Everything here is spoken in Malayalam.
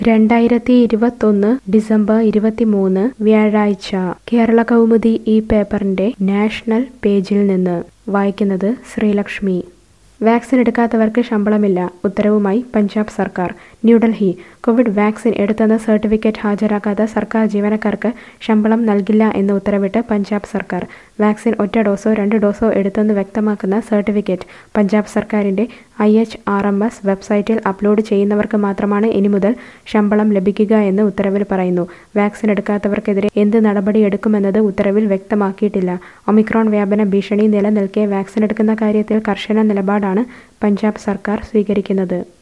രണ്ടായിരത്തി ഇരുപത്തൊന്ന് ഡിസംബർ ഇരുപത്തിമൂന്ന് വ്യാഴാഴ്ച കേരള കൗമുദി ഈ പേപ്പറിന്റെ നാഷണൽ പേജിൽ നിന്ന് വായിക്കുന്നത് ശ്രീലക്ഷ്മി വാക്സിൻ എടുക്കാത്തവർക്ക് ശമ്പളമില്ല ഉത്തരവുമായി പഞ്ചാബ് സർക്കാർ ന്യൂഡൽഹി കോവിഡ് വാക്സിൻ എടുത്തെന്ന സർട്ടിഫിക്കറ്റ് ഹാജരാക്കാത്ത സർക്കാർ ജീവനക്കാർക്ക് ശമ്പളം നൽകില്ല എന്ന് ഉത്തരവിട്ട് പഞ്ചാബ് സർക്കാർ വാക്സിൻ ഒറ്റ ഡോസോ രണ്ട് ഡോസോ എടുത്തെന്ന് വ്യക്തമാക്കുന്ന സർട്ടിഫിക്കറ്റ് പഞ്ചാബ് സർക്കാരിന്റെ I H R M S വെബ്സൈറ്റിൽ അപ്ലോഡ് ചെയ്യുന്നവർക്ക് മാത്രമാണ് ഇനി മുതൽ ശമ്പളം ലഭിക്കുക എന്ന് ഉത്തരവിൽ പറയുന്നു വാക്സിൻ എടുക്കാത്തവർക്കെതിരെ എന്ത് നടപടിയെടുക്കുമെന്നത് ഉത്തരവിൽ വ്യക്തമാക്കിയിട്ടില്ല ഒമിക്രോൺ വ്യാപന ഭീഷണി നിലനിൽക്കെ വാക്സിൻ എടുക്കുന്ന കാര്യത്തിൽ കർശന നിലപാടാണ് പഞ്ചാബ് സർക്കാർ സ്വീകരിക്കുന്നത്